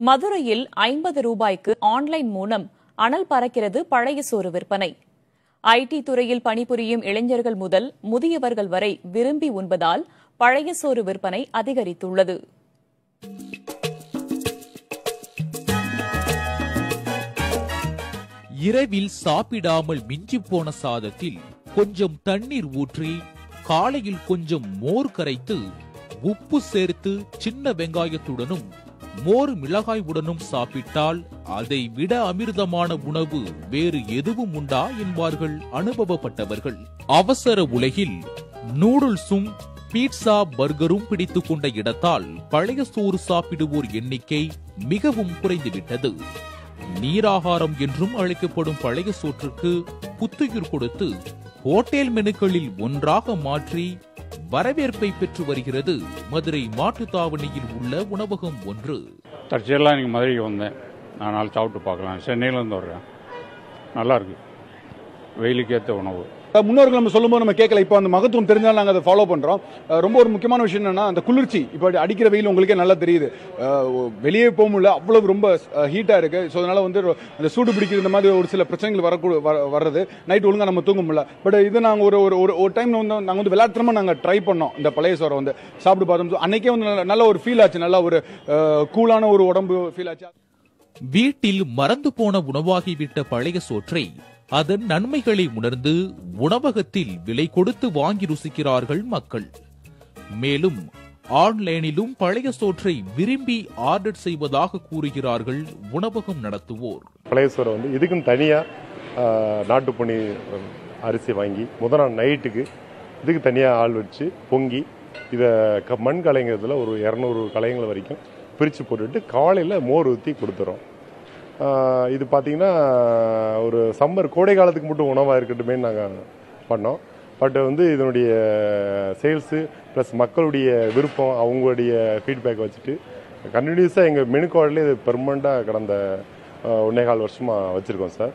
மதுரையில் ஐம்பது ரூபாய்க்கு ஆன்லைன் மூலம் அனல் பறக்கிறது பழைய சோறு விற்பனை ஐடி துறையில் பணிபுரியும் இளைஞர்கள் முதல் முதியவர்கள் வரை விரும்பி உண்பதால் பழைய சோறு விற்பனை அதிகரித்துள்ளது இரவில் சாப்பிடாமல் மிஞ்சிப் போன சாதத்தில் கொஞ்சம் தண்ணீர் ஊற்றி காலையில் கொஞ்சம் மோர் கரைத்து உப்பு சேர்த்து சின்ன வெங்காயத்துடனும் மோர் மிளகாயுடனும் சாப்பிட்டால் அதை விட அமிர்தமான உணவு வேறு எதுவும் உண்டா என்பார்கள் அனுபவப்பட்டவர்கள் அவசர உலகில் நூடுல்ஸும் பீட்சா பர்கரும் பிடித்துக் கொண்ட இடத்தால் பழைய சோறு சாப்பிடுவோர் எண்ணிக்கை மிகவும் குறைந்துவிட்டது நீராகாரம் என்றும் அழைக்கப்படும் பழைய சோற்றுக்கு புத்துயிர் கொடுத்து ஹோட்டல் மெனுக்களில் ஒன்றாக மாற்றி வரவேற்பை பெற்று வருகிறது மதுரை மாட்டுத்தாவணியில் உள்ள உணவகம் ஒன்று தற்செயலாக இன்னைக்கு மதுரைக்கு வந்தேன் நான் நாள் சாப்பிட்டு பார்க்கலாம் சென்னையிலேருந்து வர்றேன் நல்லா இருக்கு வெயிலுக்கு ஏற்ற உணவு முன்னோர்கள் நம்ம சொல்லும்போது நம்ம கேட்கல இப்போ அந்த மகத்துவம் தெரிஞ்சாலும் நாங்கள் அதை ஃபாலோ பண்ணுறோம் ரொம்ப ஒரு முக்கியமான விஷயம் என்னன்னா அந்த குளிர்ச்சி இப்போ அடிக்கிற வெயில் உங்களுக்கே நல்லா தெரியுது அஹ், வெளியே போக முடியல அவ்வளவு ரொம்ப ஹீட்டாக இருக்கு ஸோ அதனால வந்து அந்த சூடு பிடிக்கிற இந்த மாதிரி ஒரு சில பிரச்சனைகள் வரக்கூட வர- வர்றது நைட் ஒழுங்கா நம்ம தூங்க முடியல பட் இது நாங்கள் ஒரு ஒரு ஒரு ஒரு டைம் வந்து நாங்கள் வந்து விளையாட்டுறமா நாங்கள் ட்ரை பண்ணோம் இந்த பழைய சோறை வந்து சாப்பிட்டு பார்த்தோம் So, அன்னைக்கே வந்து நல்ல- நல்ல ஒரு ஃபீல் ஆச்சு நல்ல ஒரு கூலான ஒரு உடம்பு ஃபீல் ஆச்சு வீட்டில் மறந்து போன உணவாகிவிட்ட பழைய சோற்றை அதன் நன்மைகளை உணர்ந்து உணவகத்தில் விலை கொடுத்து வாங்கி ருசிக்கிறார்கள் மக்கள் மேலும் ஆன்லைனிலும் பழைய சோற்றை விரும்பி ஆர்டர் செய்வதாக கூறுகிறார்கள் உணவகம் நடத்துவோர் பழைய சோறை வந்து இதுக்குன்னு தனியாக நாட்டுப்பொன்னி அரிசி வாங்கி முதல் நாள் நைட்டுக்கு இதுக்கு தனியாக ஆள் வச்சு பொங்கி இதை க மண் கலைங்கிறதுல ஒரு இரநூறு கலைங்கள் வரைக்கும் பிரித்து போட்டுட்டு காலையில் மோர் ஊற்றி கொடுத்துறோம் ஆஹ் இது பார்த்தீங்கன்னா ஒரு சம்மர் கோடை காலத்துக்கு மட்டும் உணவாக இருக்கட்டுமே நாங்கள் பண்ணோம் பட் வந்து இதனுடைய சேல்ஸு ப்ளஸ் மக்களுடைய விருப்பம் அவங்களுடைய ஃபீட்பேக் வச்சுட்டு கண்டினியூஸாக எங்கள் மெனு கார்டில் இது பெர்மனண்ட்டாக கடந்த ஆஹ் ஒன்னே கால் வருஷமாக வச்சுருக்கோம் சார்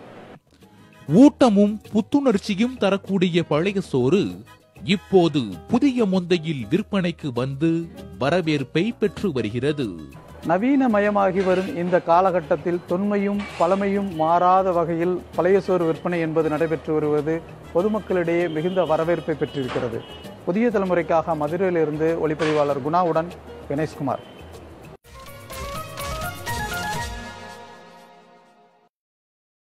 ஊட்டமும் புத்துணர்ச்சியும் தரக்கூடிய பழைய சோறு இப்போது புதிய முந்தையில் விற்பனைக்கு வந்து வரவேற்பை பெற்று வருகிறது நவீனமயமாகி வரும் இந்த காலகட்டத்தில் தொன்மையும் பழமையும் மாறாத வகையில் பழைய சோறு விற்பனை என்பது நடைபெற்று வருவது பொதுமக்களிடையே மிகுந்த வரவேற்பை பெற்றிருக்கிறது புதிய தலைமுறைக்காக மதுரையிலிருந்து ஒளிப்பதிவாளர் குணாவுடன் கணேஷ்குமார்